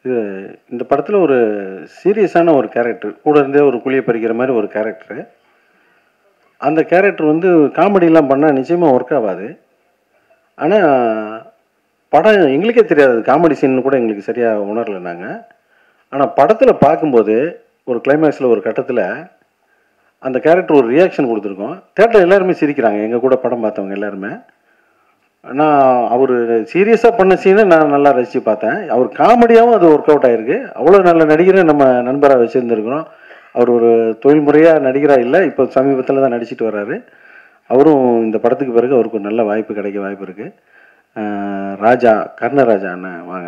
இது இந்த படத்தில் ஒரு சீரியஸான ஒரு கேரக்டர் கூட இருந்தே ஒரு குழியை பறிக்கிற மாதிரி ஒரு கேரக்டரு அந்த கேரக்டர் வந்து காமெடிலாம் பண்ணால் நிச்சயமாக ஒர்க் ஆகாது ஆனால் படம் எங்களுக்கே தெரியாது காமெடி சீன் கூட எங்களுக்கு சரியாக உணரல நாங்கள் ஆனால் படத்தில் பார்க்கும்போது ஒரு கிளைமேக்ஸில் ஒரு கட்டத்தில் அந்த கேரக்டர் ஒரு ரியாக்ஷன் கொடுத்துருக்கோம் தேட்டர் எல்லாருமே சிரிக்கிறாங்க எங்கள் கூட படம் பார்த்தவங்க எல்லாருமே நான் அவர் சீரியஸாக பண்ண சீனை நான் நல்லா ரசித்து பார்த்தேன் அவர் காமெடியாகவும் அது ஒர்க் அவுட் ஆயிருக்கு அவ்வளோ நல்ல நடிகரை நம்ம நண்பராக வச்சுருந்துருக்குறோம் அவர் ஒரு தொழில்முறையாக நடிகராக இல்லை இப்போ சமீபத்தில் தான் நடிச்சிட்டு வர்றாரு அவரும் இந்த படத்துக்கு பிறகு அவருக்கு ஒரு நல்ல வாய்ப்பு கிடைக்க வாய்ப்பு இருக்குது ராஜா கர்ணராஜா அண்ணன் வாங்க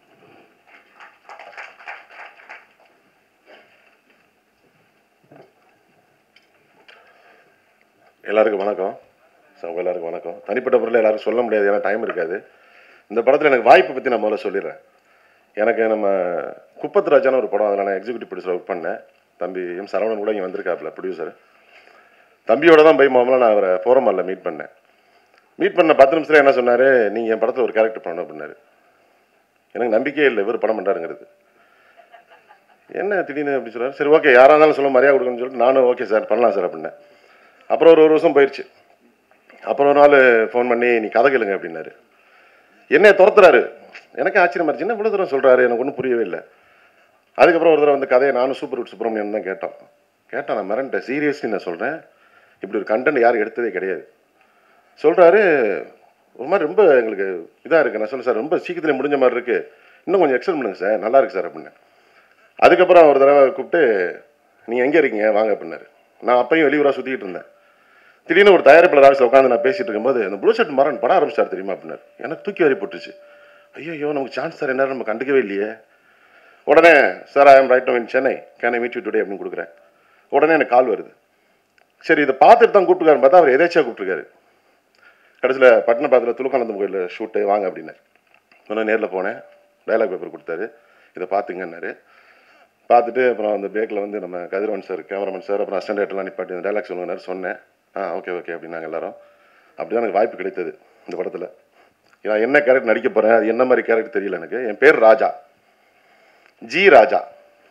எல்லாருக்கும் வணக்கம் ஸோ உங்க எல்லாருக்கும் வணக்கம் தனிப்பட்ட முறையில் எல்லாரும் சொல்ல முடியாது ஏன்னா டைம் இருக்காது இந்த படத்தில் எனக்கு வாய்ப்பை பற்றி நான் முதல்ல சொல்லிடுறேன் எனக்கு நம்ம குப்பத்து ராஜான ஒரு படம் அதில் நான் எக்ஸிக்யூட்டிவ் ப்ரொடியூசர் ஒர்க் பண்ணேன் தம்பி எம் சரவணன் கூட இங்கே வந்திருக்காப்புல ப்ரொடியூசர் தம்பியோட தான் போய் மாமலாம் நான் அவரை ஃபோரமாலில் மீட் பண்ணேன் மீட் பண்ண பத்து நிமிஷத்தில் என்ன சொன்னார் நீங்கள் என் படத்தில் ஒரு கேரக்டர் பண்ணணும் அப்படின்னாரு எனக்கு நம்பிக்கையே இல்லை இவர் படம் பண்ணுறாருங்கிறது என்ன திடீர்னு அப்படி சொல்றாரு சரி ஓகே யாராக இருந்தாலும் சொல்ல மரியாதை கொடுக்கணும்னு சொல்லிட்டு நானும் ஓகே சார் பண்ணலாம் சார் அப்படின்னேன் அப்புறம் ஒரு ஒரு வருஷம் போயிடுச்சு அப்புறம் ஒரு நாள் ஃபோன் பண்ணி நீ கதை கேளுங்க அப்படின்னாரு என்னைய துரத்துறாரு எனக்கு ஆச்சரியமா இருந்துச்சு என்ன இவ்வளோ தூரம் சொல்கிறாரு எனக்கு ஒன்றும் புரியவே இல்லை அதுக்கப்புறம் ஒரு தடவை வந்து கதையை நானும் சூப்பர் விட் சுப்பிரமணியன் தான் கேட்டோம் கேட்டேன் நான் மிரண்டேன் சீரியஸ்லி நான் சொல்கிறேன் இப்படி ஒரு கண்டென்ட் யாரும் எடுத்ததே கிடையாது சொல்கிறாரு ஒரு மாதிரி ரொம்ப எங்களுக்கு இதாக இருக்குது நான் சொல்ல சார் ரொம்ப சீக்கிரத்தில் முடிஞ்ச மாதிரி இருக்குது இன்னும் கொஞ்சம் எக்ஸ்டெண்ட் பண்ணுங்க சார் நல்லா இருக்கு சார் அப்படின்னு அதுக்கப்புறம் ஒரு தடவை கூப்பிட்டு நீங்கள் எங்கே இருக்கீங்க வாங்க அப்படின்னாரு நான் அப்பையும் வெளியூராக சுற்றிக்கிட்டு இருந்தேன் திடீர்னு ஒரு தயாரிப்பாளர் ஆஃபீஸில் உட்காந்து நான் பேசிட்டு இருக்கும்போது இந்த ப்ளூ ஷர்ட் மரன் படம் ஆரம்பிச்சார் தெரியுமா அப்படின்னாரு எனக்கு தூக்கி வாரி போட்டுச்சு ஐயோ நமக்கு சான்ஸ் சார் என்ன நம்ம கண்டுக்கவே இல்லையே உடனே sir I am right in Chennai can I meet you today அப்படின்னு கொடுக்குறேன் உடனே எனக்கு கால் வருது சரி இதை பார்த்துட்டு தான் கூப்பிட்டுருக்காரு பார்த்தா அவர் எதேச்சியாக கூப்பிட்டுருக்காரு கடைசியில் பட்டினப்பாத்தில் துலுக்கானந்தம் கோயிலில் ஷூட்டு வாங்க அப்படின்னாரு நான் நேரில் போனேன் டயலாக் பேப்பர் கொடுத்தாரு இதை பார்த்துங்கன்னாரு பார்த்துட்டு அப்புறம் அந்த பிரேக்கில் வந்து நம்ம கதிரவன் சார் கேமராமேன் சார் அப்புறம் அஸ்டண்டேட்டெலாம் நிப்பாட்டி இந்த டைலாக் சொல்லுங்கன்னாரு சொன்னேன் ஆ ஓகே ஓகே அப்படின்னாங்க எல்லாரும் அப்படி தான் எனக்கு வாய்ப்பு கிடைத்தது இந்த படத்தில் நான் என்ன கேரக்டர் நடிக்க போகிறேன் அது என்ன மாதிரி கேரக்டர் தெரியல எனக்கு என் பேர் ராஜா ஜி ராஜா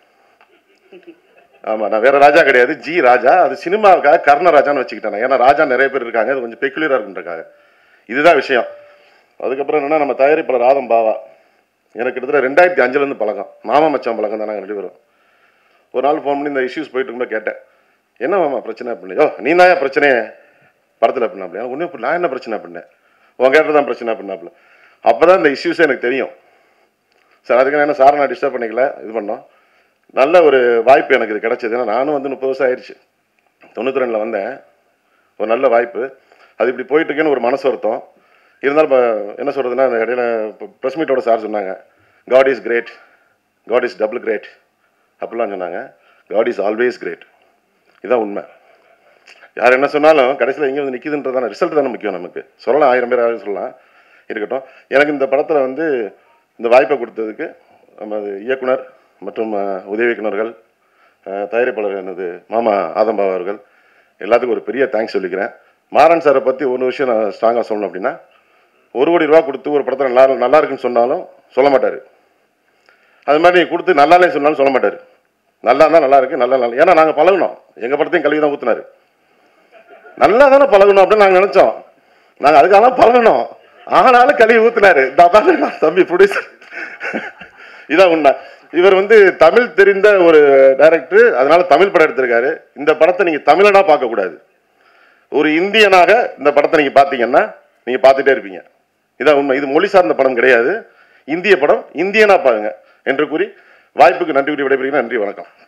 ஆமாம் நான் வேற ராஜா கிடையாது ஜி ராஜா அது சினிமாவுக்காக கர்ண ராஜான்னு வச்சுக்கிட்டேன் நான். ஏன்னா ராஜா நிறைய பேர் இருக்காங்க அது கொஞ்சம் பெக்குலராக இருக்குன்றக்காக இதுதான் விஷயம் அதுக்கப்புறம் என்னன்னா நம்ம தயாரிப்பாளர் ராதம் பாவா எனக்கு கிட்டத்தட்ட ரெண்டாயிரத்தி அஞ்சுலேருந்து பழக்கம் மாமா மச்சான் பழக்கம் தான் நாங்கள் ரெண்டு பேரும் ஒரு நாள் ஃபோன் பண்ணி இந்த இஷ்யூஸ் போயிட்டு இருக்கும்போது கேட்டேன் என்ன மாமா பிரச்சனை அப்படின்னு யோ நீ தான் பிரச்சனையே படத்தில் அப்படின்னாப்ல எனக்கு ஒன்றும் நான் என்ன பிரச்சனை அப்படின்னேன் உன் கேட்டர் தான் பிரச்சனை அப்படின்னாப்ல அப்போ தான் இந்த இஷ்யூஸே எனக்கு தெரியும் சார் அதுக்கு நான் என்ன சாரை நான் டிஸ்டர்ப் பண்ணிக்கல இது பண்ணோம் நல்ல ஒரு வாய்ப்பு எனக்கு இது கிடைச்சது ஏன்னா நானும் வந்து முப்பது வருஷம் ஆயிடுச்சு தொண்ணூற்றி ரெண்டில் வந்தேன் ஒரு நல்ல வாய்ப்பு அது இப்படி போயிட்டு இருக்கேன்னு ஒரு மனசு வருத்தம் இருந்தாலும் இப்போ என்ன சொல்கிறதுனா அந்த இடையில ப்ரெஸ் மீட்டோட சார் சொன்னாங்க God is great God is double great அப்படிலாம் சொன்னாங்க காட் இஸ் ஆல்வேஸ் கிரேட் இதான் உண்மை யார் என்ன சொன்னாலும் கடைசியில் எங்கே வந்து நிற்கிதுன்றதான ரிசல்ட் தானே முக்கியம் நமக்கு சொல்லலாம் ஆயிரம் பேர் ஆயிரம் சொல்லலாம் இருக்கட்டும் எனக்கு இந்த படத்தில் வந்து இந்த வாய்ப்பை கொடுத்ததுக்கு நம்ம இயக்குனர் மற்றும் அஹ், உதவி இயக்குனர்கள் அஹ், தயாரிப்பாளர் எனது மாமா ஆதம்பாவா அவர்கள் எல்லாத்துக்கும் ஒரு பெரிய தேங்க்ஸ் சொல்லிக்கிறேன் மாறன் சாரை பற்றி ஒரு விஷயம் நான் ஸ்ட்ராங்காக சொல்லணும் அப்படின்னா ஒரு கோடி ரூபா கொடுத்து ஒரு படத்தில் நல்லா நல்லா இருக்குன்னு சொன்னாலும் சொல்ல மாட்டார் அது மாதிரி கொடுத்து நல்லா இல்லைன்னு சொன்னாலும் சொல்ல மாட்டார் நல்லா இருந்தால் நல்லா இருக்கு நல்லா நல்லா ஏன்னா நாங்கள் பழகுனோம் எங்கள் படத்தையும் கல்வி தான் ஊற்றினாரு நல்லா தானே பழகணும் அப்படின்னு நாங்கள் நினச்சோம் நாங்கள் அதுக்காக தான் பழகணும் ஆனாலும் கழுவி ஊற்றினாரு தம்பி ப்ரொடியூசர் இதான் உண்மை இவர் வந்து தமிழ் தெரிந்த ஒரு டைரக்டர் அதனால தமிழ் படம் எடுத்திருக்காரு இந்த படத்தை நீங்கள் தமிழனா பார்க்கக்கூடாது ஒரு இந்தியனாக இந்த படத்தை நீங்கள் பார்த்தீங்கன்னா நீங்கள் பார்த்துட்டே இருப்பீங்க இதான் உண்மை இது மொழி சார்ந்த படம் கிடையாது இந்திய படம் இந்தியனா பாருங்க என்று கூறி வாய்ப்புக்கு நன்றி கூறி விடைபெறுகிறேன் நன்றி வணக்கம்